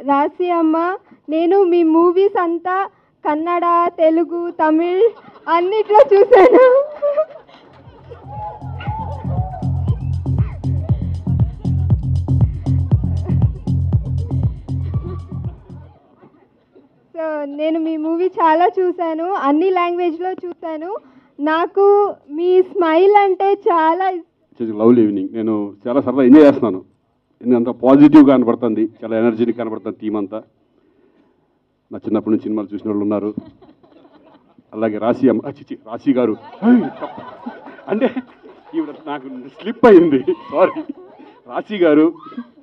రాసి అమ్మ నేను మీ మూవీస్ అంతా కన్నడ తెలుగు తమిళ్ అన్నిట్లో చూశాను సో నేను మీ మూవీ చాలా చూశాను అన్ని లాంగ్వేజ్లో చూశాను నాకు మీ స్మైల్ అంటే చాలా ఇష్టం లవ్లీ ఈవినింగ్ నేను చాలా సరదా ఎంజాయ్ చేస్తున్నాను ఎందుకంత పాజిటివ్గా కనబడుతుంది చాలా ఎనర్జీని కనబడుతుంది టీం అంతా నా చిన్నప్పటి నుంచి సినిమాలు చూసిన వాళ్ళు ఉన్నారు అలాగే రాశి అమ్మ ఆ, చిచి రాశి గారు ఏయ్, తప్పు. అంటే ఈవిడ నాకు స్లిప్ అయింది సారీ రాశి గారు